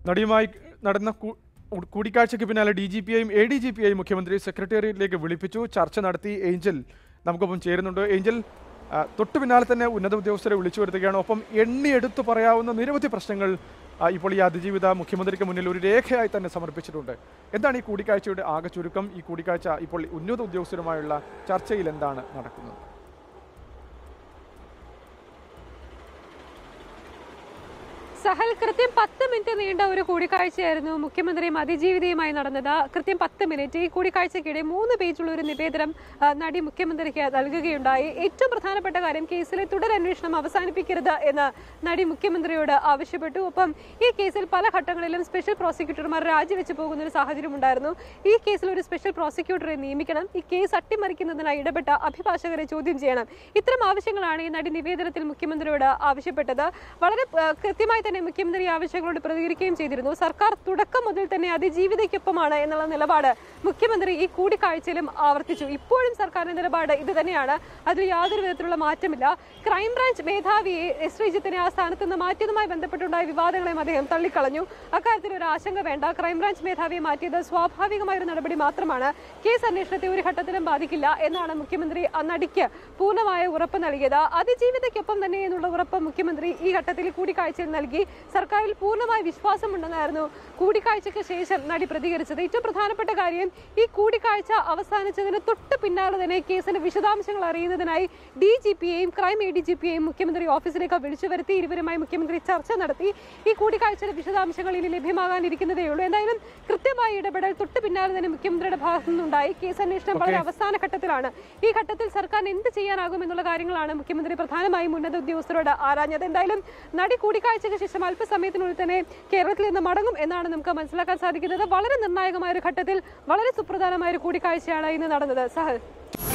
നടിയുമായി നടന്ന കൂ- കൂടിക്കാഴ്ചയ്ക്ക് പിന്നാലെ ഡി ജി പി ഐയും എ ഡി ജി പി ഐയും മുഖ്യമന്ത്രി സെക്രട്ടേറിയറ്റിലേക്ക് വിളിപ്പിച്ചു ചർച്ച നടത്തി ഏഞ്ചൽ നമുക്കൊപ്പം ചേരുന്നുണ്ട് ഏഞ്ചൽ ആ, തൊട്ടു പിന്നാലെ തന്നെ ഉന്നത ഉദ്യോഗസ്ഥരെ വിളിച്ചു വരുത്തുകയാണ് ഒപ്പം എണ്ണിയെടുത്തു പറയാവുന്ന നിരവധി പ്രശ്നങ്ങൾ ആ, ഇപ്പോൾ ഈ അതിജീവിത മുഖ്യമന്ത്രിക്ക് മുന്നിൽ ഒരു രേഖയായി തന്നെ സമർപ്പിച്ചിട്ടുണ്ട് എന്താണ് ഈ കൂടിക്കാഴ്ചയുടെ ആകെ ചുരുക്കം ഈ കൂടിക്കാഴ്ച ഇപ്പോൾ ഉന്നത ഉദ്യോഗസ്ഥരുമായുള്ള ചർച്ചയിൽ എന്താണ് നടക്കുന്നത് സഹൽ കൃത്യം പത്ത് മിനിറ്റ് നീണ്ട ഒരു കൂടിക്കാഴ്ചയായിരുന്നു മുഖ്യമന്ത്രിയും അതിജീവിതയുമായി നടന്നത് കൃത്യം പത്ത് മിനിറ്റ് ഈ കൂടിക്കാഴ്ചയ്ക്കിടെ മൂന്ന് പേജുള്ള ഒരു നിവേദനം ആ, നടി മുഖ്യമന്ത്രിക്ക് നൽകുകയുണ്ടായി ഏറ്റവും പ്രധാനപ്പെട്ട കാര്യം കേസിലെ തുടരന്വേഷണം അവസാനിപ്പിക്കരുത് എന്ന് നടി മുഖ്യമന്ത്രിയോട് ആവശ്യപ്പെട്ടു ഒപ്പം ഈ കേസിൽ പല ഘട്ടങ്ങളിലും സ്പെഷ്യൽ പ്രോസിക്യൂട്ടർമാർ രാജിവെച്ച് പോകുന്ന ഒരു സാഹചര്യം ഉണ്ടായിരുന്നു ഈ കേസിൽ ഒരു സ്പെഷ്യൽ പ്രോസിക്യൂട്ടറെ നിയമിക്കണം ഈ കേസ് അട്ടിമറിക്കുന്നതിനായി ഇടപെട്ട അഭിഭാഷകരെ ചോദ്യം ചെയ്യണം ഇത്തരം ആവശ്യങ്ങളാണ് ഈ നടി നിവേദനത്തിൽ മുഖ്യമന്ത്രിയോട് ആവശ്യപ്പെട്ടത് വളരെ ആ, കൃത്യമായി തന്നെ മുഖ്യമന്ത്രി ഈ ആവശ്യങ്ങളോട് പ്രതികരിക്കുകയും ചെയ്തിരുന്നു സർക്കാർ തുടക്കം മുതൽ തന്നെ അതിജീവിതയ്ക്കൊപ്പമാണ് എന്നുള്ള നിലപാട് മുഖ്യമന്ത്രി ഈ കൂടിക്കാഴ്ചയിലും ആവർത്തിച്ചു ഇപ്പോഴും സർക്കാരിന്റെ നിലപാട് ഇത് തന്നെയാണ് അതിൽ യാതൊരു വിധത്തിലുള്ള മാറ്റമില്ല ക്രൈംബ്രാഞ്ച് മേധാവിയെ എസ് ശ്രീജിത്തിനെ ആ സ്ഥാനത്ത് നിന്ന് മാറ്റിയതുമായി ബന്ധപ്പെട്ടുണ്ടായ വിവാദങ്ങളെയും അദ്ദേഹം തള്ളിക്കളഞ്ഞു അക്കാര്യത്തിൽ ഒരു ആശങ്ക വേണ്ട ക്രൈംബ്രാഞ്ച് മേധാവിയെ മാറ്റിയത് സ്വാഭാവികമായ ഒരു നടപടി മാത്രമാണ് കേസ് അന്വേഷണത്തെ ഒരു ഘട്ടത്തിലും ബാധിക്കില്ല എന്നാണ് മുഖ്യമന്ത്രി ആ നടിക്ക് പൂർണ്ണമായ ഉറപ്പ് നൽകിയത് അതിജീവിതയ്ക്കൊപ്പം തന്നെ എന്നുള്ള ഉറപ്പ് മുഖ്യമന്ത്രി ഈ ഘട്ടത്തിൽ കൂടിക്കാഴ്ചയിൽ നൽകി സർക്കാരിൽ പൂർണ്ണമായ വിശ്വാസമുണ്ടെന്നായിരുന്നു കൂടിക്കാഴ്ചയ്ക്ക് ശേഷം നടി പ്രതികരിച്ചത് ഏറ്റവും പ്രധാനപ്പെട്ട കാര്യം ഈ കൂടിക്കാഴ്ച അവസാനിച്ചതിന് തൊട്ട് പിന്നാലെ തന്നെ കേസിന്റെ വിശദാംശങ്ങൾ അറിയുന്നതിനായി ഡി ജി പിയെയും ക്രൈം എ ഡി ജി പിയെയും മുഖ്യമന്ത്രി ഓഫീസിലേക്ക് വിളിച്ചു വരുത്തി ഇരുവരുമായി മുഖ്യമന്ത്രി ചർച്ച നടത്തി ഈ കൂടിക്കാഴ്ചയുടെ വിശദാംശങ്ങൾ ഇനി ലഭ്യമാകാനിരിക്കുന്നതേ ഉള്ളൂ എന്തായാലും കൃത്യമായ ഇടപെടൽ തൊട്ട് പിന്നാലെ തന്നെ മുഖ്യമന്ത്രിയുടെ ഭാഗത്തു നിന്നുണ്ടായി കേസ് അന്വേഷണം വളരെ അവസാന ഘട്ടത്തിലാണ് ഈ ഘട്ടത്തിൽ സർക്കാരിന് എന്ത് ചെയ്യാനാകും എന്നുള്ള കാര്യങ്ങളാണ് മുഖ്യമന്ത്രി പ്രധാനമായും ഉന്നത ഉദ്യോഗസ്ഥരോട് ആരാഞ്ഞത് എന്തായാലും നടി കൂടിക്കാഴ്ചയ്ക്ക് ശേഷം അല്പസമയത്തിനുള്ളിൽ തന്നെ കേരളത്തിൽ നിന്ന് മടങ്ങും എന്നാണ് നമുക്ക് മനസ്സിലാക്കാൻ സാധിക്കുന്നത് വളരെ നിർണായകമായ ഒരു ഘട്ടത്തിൽ വളരെ സുപ്രധാനമായ ഒരു കൂടിക്കാഴ്ചയാണ് ഇന്ന് നടന്നത് സഹൽ